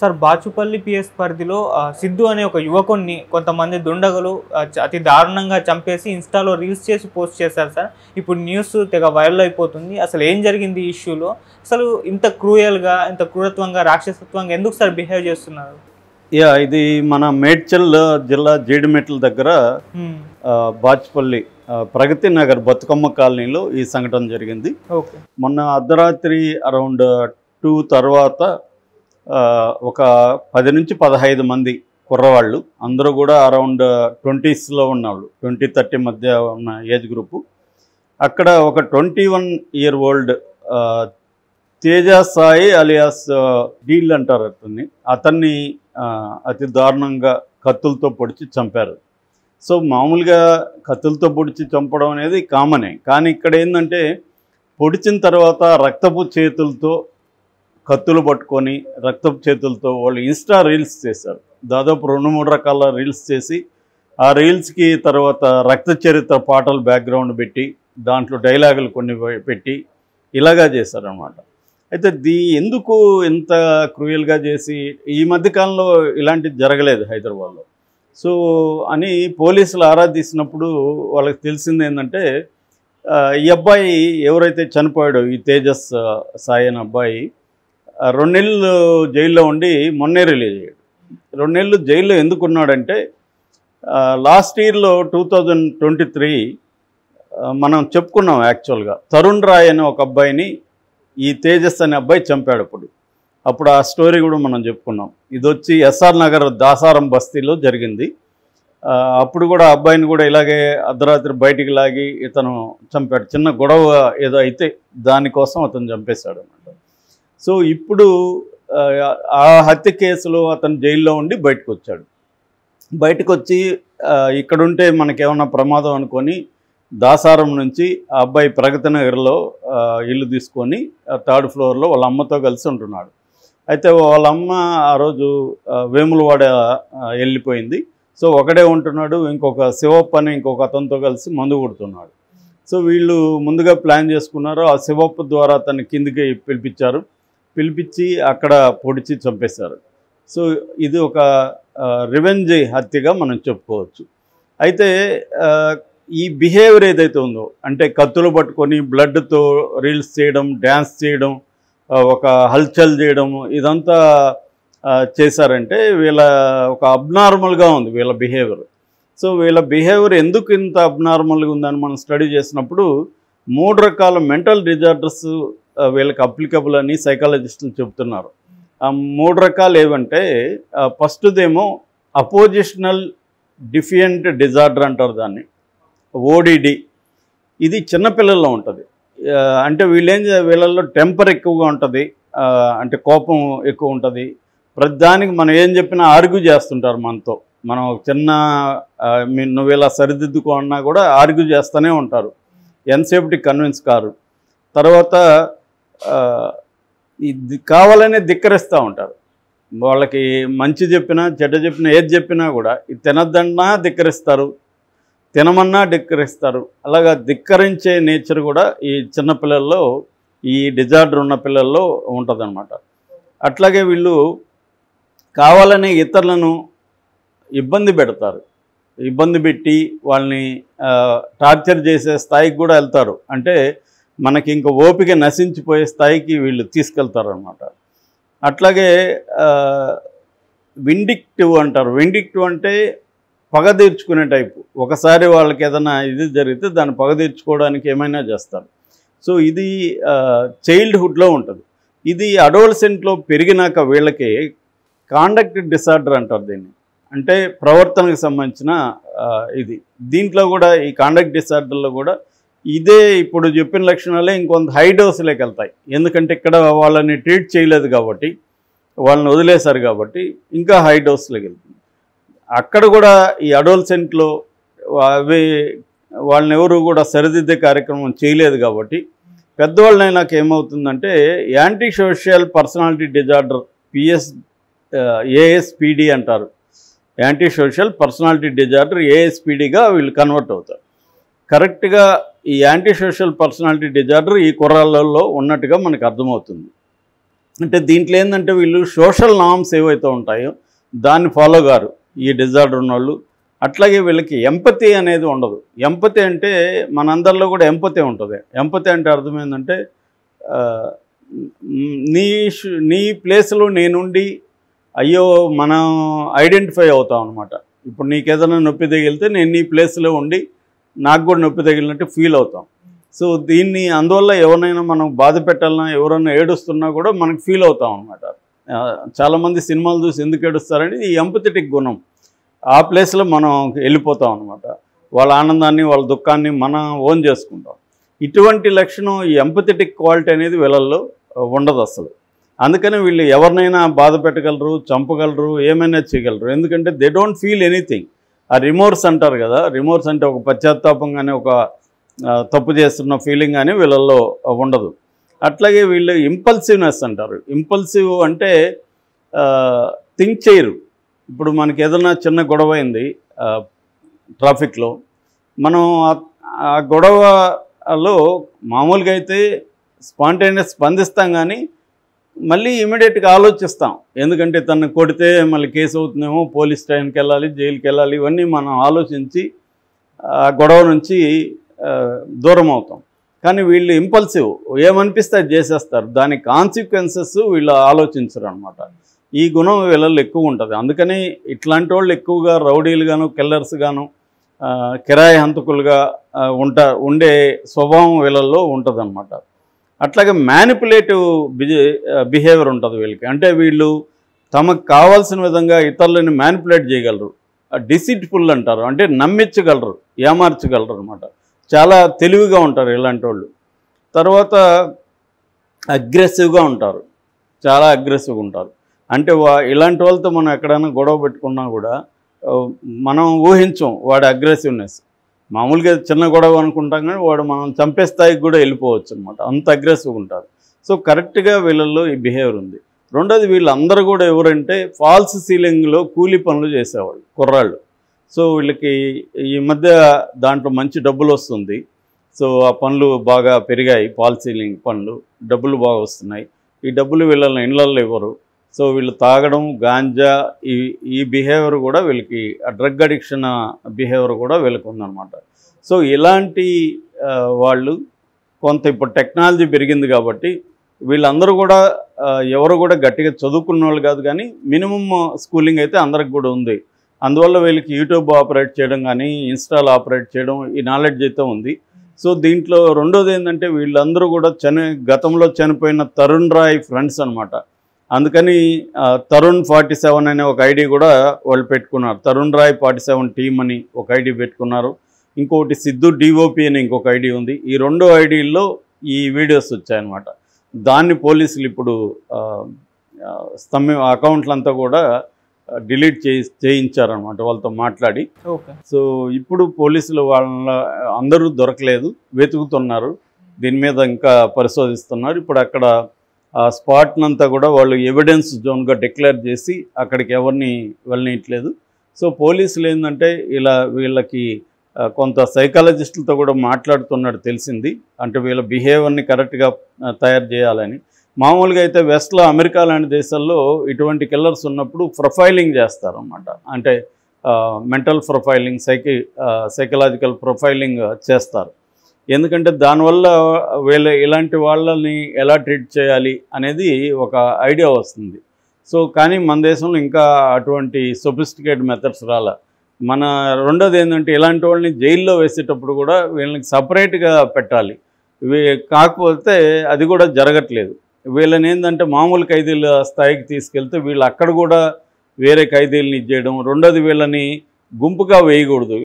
sir Bachupally PS పరిధిలో ఆ, సిద్ధు అనే ఒక యువకుడిని కొంతమంది దుండగులు ఆ, చ- అతి దారుణంగా చంపేసి ఇన్స్టాలో రీల్స్ చేసి పోస్ట్ చేశారు సార్ ఇప్పుడు న్యూస్ తెగ వైరల్ అయిపోతుంది అసలు ఏం జరిగింది ఈ ఇష్యూలో అసలు ఇంత క్రూయల్గా ఇంత క్రూరత్వంగా రాక్షసత్వంగా ఎందుకు సార్ బిహేవ్ చేస్తున్నారు యా ఇది మన మేడ్చల్ జిల్లా జీడిమెట్ల దగ్గర హ్మ్, ఆ, బాచ్పల్లి ఆ, ప్రగతి నగర్ బతుకమ్మ కాలనీలో ఈ సంఘటన జరిగింది ఓకే మొన్న అర్ధరాత్రి అరౌండ్ టూ తర్వాత ఆ, ఒక పది నుంచి పదహైదు మంది కుర్రవాళ్ళు అందరూ కూడా అరౌండ్ ట్వంటీస్లో ఉన్నవాళ్ళు ట్వంటీ థర్టీ మధ్య ఉన్న ఏజ్ గ్రూపు అక్కడ ఒక twenty one year old Teja Sai alias deal అంటారు అతన్ని అతన్ని ఆ, అతి దారుణంగా కత్తులతో పొడిచి చంపారు సో మామూలుగా కత్తులతో పొడిచి చంపడం అనేది కామనే కానీ ఇక్కడ ఏంటంటే పొడిచిన తర్వాత రక్తపు చేతులతో కత్తులు పట్టుకొని రక్తపు చేతులతో వాళ్ళు ఇన్స్టా రీల్స్ చేశారు దాదాపు రెండు మూడు రకాల రీల్స్ చేసి ఆ రీల్స్కి తర్వాత రక్త చరిత్ర పాటలు బ్యాక్గ్రౌండ్ పెట్టి దాంట్లో డైలాగులు కొన్ని పెట్టి ఇలాగా చేశారనమాట అయితే దీ ఎందుకు ఇంత క్రూయల్గా చేసి ఈ మధ్యకాలంలో ఇలాంటిది జరగలేదు హైదరాబాద్లో సో అని పోలీసులు ఆరా తీసినప్పుడు వాళ్ళకి తెలిసింది ఏంటంటే ఆ, ఈ అబ్బాయి ఎవరైతే చనిపోయాడో ఈ తేజస్ ఆ, సాయి అనే అబ్బాయి ఆ, రెండు నెలలు జైల్లో ఉండి మొన్నే రిలీజ్ అయ్యాడు రెండు నెలలు జైల్లో ఎందుకు ఉన్నాడంటే లాస్ట్ ఇయర్లో టూ థౌజండ్ ట్వంటీ త్రీ మనం చెప్పుకున్నాం యాక్చువల్గా తరుణ్ రాయ్ అనే ఒక అబ్బాయిని ఈ తేజస్ అనే అబ్బాయి చంపాడు అప్పుడు అప్పుడు ఆ స్టోరీ కూడా మనం చెప్పుకున్నాం ఇది వచ్చి ఎస్ఆర్ నగర్ దాసారం బస్తీలో జరిగింది ఆ, అప్పుడు కూడా ఆ అబ్బాయిని కూడా ఇలాగే అర్ధరాత్రి బయటికి లాగి ఇతను చంపాడు చిన్న గొడవ ఏదో అయితే దానికోసం అతను చంపేశాడు అనమాట సో ఇప్పుడు ఆ, ఆ హత్య కేసులో అతను జైల్లో ఉండి బయటకు వచ్చాడు బయటకు వచ్చి ఆ, ఇక్కడుంటే మనకేమన్నా ప్రమాదం అనుకొని దాసారం నుంచి ఆ అబ్బాయి ప్రగతి నగర్లో ఆ, ఇల్లు తీసుకొని ఆ, థర్డ్ ఫ్లోర్లో వాళ్ళ అమ్మతో కలిసి ఉంటున్నాడు అయితే వాళ్ళ అమ్మ ఆ రోజు ఆ, వేములవాడ ఆ, వెళ్ళిపోయింది సో ఒకడే ఉంటున్నాడు ఇంకొక శివప్ప అని ఇంకొక అతనితో కలిసి మందు కొడుతున్నాడు సో వీళ్ళు ముందుగా ప్లాన్ చేసుకున్నారు ఆ శివప్ప ద్వారా అతన్ని కిందికి పిలిపించారు పిలిపించి అక్కడ పొడిచి చంపేశారు సో ఇది ఒక రివెంజ్ హత్యగా మనం చెప్పుకోవచ్చు అయితే ఆ, ఈ బిహేవియర్ ఏదైతే ఉందో అంటే కత్తులు పట్టుకొని బ్లడ్తో రీల్స్ చేయడం డ్యాన్స్ చేయడం ఆ, ఒక హల్చల్ చేయడం ఇదంతా ఆ, చేశారంటే వీళ్ళ ఒక అబ్నార్మల్గా ఉంది వీళ్ళ బిహేవియర్ సో వీళ్ళ బిహేవియర్ ఎందుకు ఇంత అబ్నార్మల్గా ఉందని మనం స్టడీ చేసినప్పుడు మూడు రకాల మెంటల్ డిజార్డర్స్ వీళ్ళకి అప్లికబుల్ అని సైకాలజిస్టులు చెప్తున్నారు ఆ మూడు రకాలు ఏవంటే ఫస్ట్దేమో అపోజిషనల్ డిఫియంట్ డిజార్డర్ అంటారు దాన్ని ఓడిడి ఇది చిన్నపిల్లల్లో ఉంటుంది ఆ, అంటే వీళ్ళేం చే- వీళ్ళల్లో టెంపర్ ఎక్కువగా ఉంటుంది ఆ, అంటే కోపం ఎక్కువ ఉంటుంది ప్రతిదానికి మనం ఏం చెప్పినా ఆర్గ్యూ చేస్తుంటారు మనతో మనం ఒక చిన్న ఆ, మీ నువ్వు ఇలా సరిదిద్దుకో అన్నా కూడా ఆర్గ్యూ చేస్తూనే ఉంటారు ఎంతసేపటికి కన్విన్స్ కారు తర్వాత ఆ, ఇది కావాలనే ధిక్కరిస్తూ ఉంటారు వాళ్ళకి మంచి చెప్పినా చెడ్డ చెప్పినా ఏది చెప్పినా కూడా ఇది తినద్దన్నా ధిక్కరిస్తారు తినమన్నా ధిక్కరిస్తారు అలాగా ధిక్కరించే నేచర్ కూడా ఈ చిన్న పిల్లల్లో ఈ డిజార్డర్ ఉన్న పిల్లల్లో ఉంటుందన్నమాట అట్లాగే వీళ్ళు కావాలని ఇతరులను ఇబ్బంది పెడతారు ఇబ్బంది పెట్టి వాళ్ళని ఆ, టార్చర్ చేసే స్థాయికి కూడా వెళ్తారు అంటే మనకి ఇంక ఓపిక నశించిపోయే స్థాయికి వీళ్ళు తీసుకెళ్తారు అనమాట అట్లాగే విండిక్టివ్ అంటారు విండిక్టివ్ అంటే పగ తీర్చుకునే టైపు ఒకసారి వాళ్ళకి ఏదైనా ఇది జరిగితే దాన్ని పగ తీర్చుకోవడానికి ఏమైనా చేస్తారు సో ఇది చైల్డ్హుడ్లో ఉంటుంది ఇది అడోల్సెంట్లో పెరిగినాక వీళ్ళకి కాండక్ట్ డిసార్డర్ అంటారు దీన్ని అంటే ప్రవర్తనకు సంబంధించిన ఆ, ఇది దీంట్లో కూడా ఈ కాండక్ట్ డిసార్డర్లో కూడా ఇదే ఇప్పుడు చెప్పిన లక్షణాలే ఇంకొంత హై డోసులోకి వెళ్తాయి ఎందుకంటే ఇక్కడ వాళ్ళని ట్రీట్ చేయలేదు కాబట్టి వాళ్ళని వదిలేశారు కాబట్టి ఇంకా హై డోస్లోకి వెళ్తుంది అక్కడ కూడా ఈ అడోల్సెంట్లో అవి వాళ్ళని ఎవరు కూడా సరిదిద్దే కార్యక్రమం చేయలేదు కాబట్టి పెద్దవాళ్ళైనాక ఏమవుతుందంటే యాంటీ సోషల్ పర్సనాలిటీ డిజార్డర్ పిఎస్ ఏఎస్పిడి అంటారు యాంటీ సోషల్ పర్సనాలిటీ డిజార్డర్ ఏఎస్పిడిగా వీళ్ళు కన్వర్ట్ అవుతారు కరెక్ట్గా ఈ యాంటీ సోషల్ పర్సనాలిటీ డిజార్డర్ ఈ కుర్రాళ్ళల్లో ఉన్నట్టుగా మనకు అర్థమవుతుంది అంటే దీంట్లో ఏంటంటే వీళ్ళు సోషల్ నామ్స్ ఏవైతే ఉంటాయో దాన్ని ఫాలో గారు ఈ డిజార్డర్ ఉన్నోళ్ళు అట్లాగే వీళ్ళకి ఎంపతి అనేది ఉండదు ఎంపతి అంటే మనందరిలో కూడా ఎంపతి ఉంటుంది ఎంపతి అంటే అర్థం ఏంటంటే ఆ, మ్, నీ షు- నీ ప్లేస్లో నేనుండి అయ్యో మనం ఐడెంటిఫై అవుతాం అనమాట ఇప్పుడు నీకు ఏదైనా నొప్పి తగిలితే నేను నీ ప్లేస్లో ఉండి నాకు కూడా నొప్పి తగిలినట్టు ఫీల్ అవుతాం సో దీన్ని అందువల్ల ఎవరినైనా మనం బాధ పెట్టాలన్నా ఎవరైనా ఏడుస్తున్నా కూడా మనకు ఫీల్ అవుతాం అనమాట చాలామంది సినిమాలు చూసి ఎందుకు ఏడుస్తారని ఈ ఎంపథెటిక్ గుణం ఆ ప్లేస్లో మనం వెళ్ళిపోతాం అనమాట వాళ్ళ ఆనందాన్ని వాళ్ళ దుఃఖాన్ని మనం ఓన్ చేసుకుంటాం ఇటువంటి లక్షణం ఈ ఎంపథెటిక్ క్వాలిటీ అనేది వీళ్ళల్లో ఉండదు అసలు అందుకని వీళ్ళు ఎవరినైనా బాధ పెట్టగలరు చంపగలరు ఏమైనా చేయగలరు ఎందుకంటే దే డోంట్ ఫీల్ ఎనీథింగ్ ఆ రిమోర్స్ అంటారు కదా రిమోర్స్ అంటే ఒక పశ్చాత్తాపం కానీ ఒక ఆ, తప్పు చేస్తున్న ఫీలింగ్ కానీ వీళ్ళల్లో ఉండదు అట్లాగే వీళ్ళు ఇంపల్సివ్నెస్ అంటారు ఇంపల్సివ్ అంటే థింక్ చేయరు ఇప్పుడు మనకి ఏదైనా చిన్న గొడవ అయింది ట్రాఫిక్లో మనం ఆ- ఆ గొడవలో మామూలుగా అయితే స్పాంటేనియస్ స్పందిస్తాం కానీ మళ్ళీ ఇమీడియట్గా ఆలోచిస్తాం ఎందుకంటే తను కొడితే మళ్ళీ కేసు అవుతుందేమో పోలీస్ స్టేషన్కి వెళ్ళాలి జైలుకి వెళ్ళాలి ఇవన్నీ మనం ఆలోచించి ఆ గొడవ నుంచి ఆ, దూరం అవుతాం కానీ వీళ్ళు ఇంపల్సివ్ ఏమనిపిస్తే అది చేసేస్తారు దాని కాన్సిక్వెన్సెస్ వీళ్ళు ఆలోచించరు అనమాట ఈ గుణం వీళ్ళల్లో ఎక్కువ ఉంటుంది అందుకని ఇట్లాంటి వాళ్ళు ఎక్కువగా రౌడీలుగాను కిల్లర్స్ గాను ఆ, కిరాయి హంతకులుగా ఆ, ఉంటా ఉండే స్వభావం వీళ్ళల్లో ఉంటుందన్నమాట అట్లాగే మ్యానిపులేటివ్ బిహే బిహేవియర్ ఉంటుంది వీళ్ళకి అంటే వీళ్ళు తమకు కావాల్సిన విధంగా ఇతరులని మ్యానిపులేట్ చేయగలరు డిసిట్ఫుల్ అంటారు అంటే నమ్మించగలరు ఏమార్చగలరు అనమాట చాలా తెలివిగా ఉంటారు ఇలాంటి వాళ్ళు తర్వాత అగ్రెసివ్గా ఉంటారు చాలా అగ్రెసివ్గా ఉంటారు అంటే వా ఇలాంటి వాళ్ళతో మనం ఎక్కడైనా గొడవ పెట్టుకున్నా కూడా ఆ, మనం ఊహించం వాడి అగ్రెసివ్నెస్ మామూలుగా చిన్న గొడవ అనుకుంటాం కానీ వాడు మనం చంపే స్థాయికి కూడా వెళ్ళిపోవచ్చు అనమాట అంత అగ్రెసివ్గా ఉంటారు సో కరెక్ట్గా వీళ్ళల్లో ఈ బిహేవియర్ ఉంది రెండోది వీళ్ళందరూ కూడా ఎవరంటే ఫాల్స్ సీలింగ్లో కూలీ పనులు చేసేవాళ్ళు కుర్రాళ్ళు సో వీళ్ళకి ఈ మధ్య దాంట్లో మంచి డబ్బులు వస్తుంది సో ఆ పనులు బాగా పెరిగాయి ఫాల్ సీలింగ్ పనులు డబ్బులు బాగా వస్తున్నాయి ఈ డబ్బులు వీళ్ళని ఇళ్ళల్లో ఇవ్వరు సో వీళ్ళు తాగడం గాంజా ఈ ఈ బిహేవియర్ కూడా వీళ్ళకి డ్రగ్ అడిక్షన్ బిహేవియర్ కూడా వీళ్ళకి ఉందన్నమాట సో ఇలాంటి ఆ, వాళ్ళు కొంత ఇప్పుడు టెక్నాలజీ పెరిగింది కాబట్టి వీళ్ళందరూ కూడా ఆ, ఎవరు కూడా గట్టిగా చదువుకున్న వాళ్ళు కాదు కానీ మినిమం స్కూలింగ్ అయితే అందరికి కూడా ఉంది అందువల్ల వీళ్ళకి యూట్యూబ్ ఆపరేట్ చేయడం కానీ ఇన్స్టాల్ ఆపరేట్ చేయడం ఈ నాలెడ్జ్ అయితే ఉంది సో దీంట్లో రెండోది ఏంటంటే వీళ్ళందరూ కూడా చని గతంలో చనిపోయిన తరుణ్ రాయ్ ఫ్రెండ్స్ అనమాట అందుకని ఆ, తరుణ్ ఫార్టీ సెవెన్ అనే ఒక ఐడి కూడా వాళ్ళు పెట్టుకున్నారు Tarun Roy forty seven team అని ఒక ఐడి పెట్టుకున్నారు ఇంకొకటి సిద్ధు డిఓపి అని ఇంకొక ఐడి ఉంది ఈ రెండు ఐడీల్లో ఈ వీడియోస్ వచ్చాయన్నమాట దాన్ని పోలీసులు ఇప్పుడు ఆ, ఆ, స్తంభ అకౌంట్లంతా కూడా డిలీట్ చేయి చేయించారనమాట వాళ్ళతో మాట్లాడి ఓకే సో ఇప్పుడు పోలీసులు వాళ్ళ అందరూ దొరకలేదు వెతుకుతున్నారు దీని మీద ఇంకా పరిశోధిస్తున్నారు ఇప్పుడు అక్కడ ఆ స్పాట్నంతా కూడా వాళ్ళు ఎవిడెన్స్ జోన్గా డిక్లేర్ చేసి అక్కడికి ఎవరిని వెళ్ళనీయట్లేదు సో పోలీసులు ఏంటంటే ఇలా వీళ్ళకి ఆ, కొంత సైకాలజిస్టులతో కూడా మాట్లాడుతున్నట్టు తెలిసింది అంటే వీళ్ళ బిహేవియర్ని కరెక్ట్గా తయారు చేయాలని మామూలుగా అయితే వెస్ట్లో అమెరికా లాంటి దేశాల్లో ఇటువంటి కిల్లర్స్ ఉన్నప్పుడు ప్రొఫైలింగ్ చేస్తారన్నమాట అంటే mental profiling psych psychological profiling చేస్తారు ఎందుకంటే దానివల్ల వీళ్ళ ఇలాంటి వాళ్ళని ఎలా ట్రీట్ చేయాలి అనేది ఒక ఐడియా వస్తుంది సో కానీ మన దేశంలో ఇంకా అటువంటి సొఫిస్టికేట్ మెథడ్స్ రాల మన రెండోది ఏంటంటే ఇలాంటి వాళ్ళని జైల్లో వేసేటప్పుడు కూడా వీళ్ళకి సపరేట్గా పెట్టాలి ఇవి కాకపోతే అది కూడా జరగట్లేదు వీళ్ళని ఏంటంటే మామూలు ఖైదీల స్థాయికి తీసుకెళ్తే వీళ్ళు అక్కడ కూడా వేరే ఖైదీలను ఇచ్చేయడం రెండోది వీళ్ళని గుంపుగా వేయకూడదు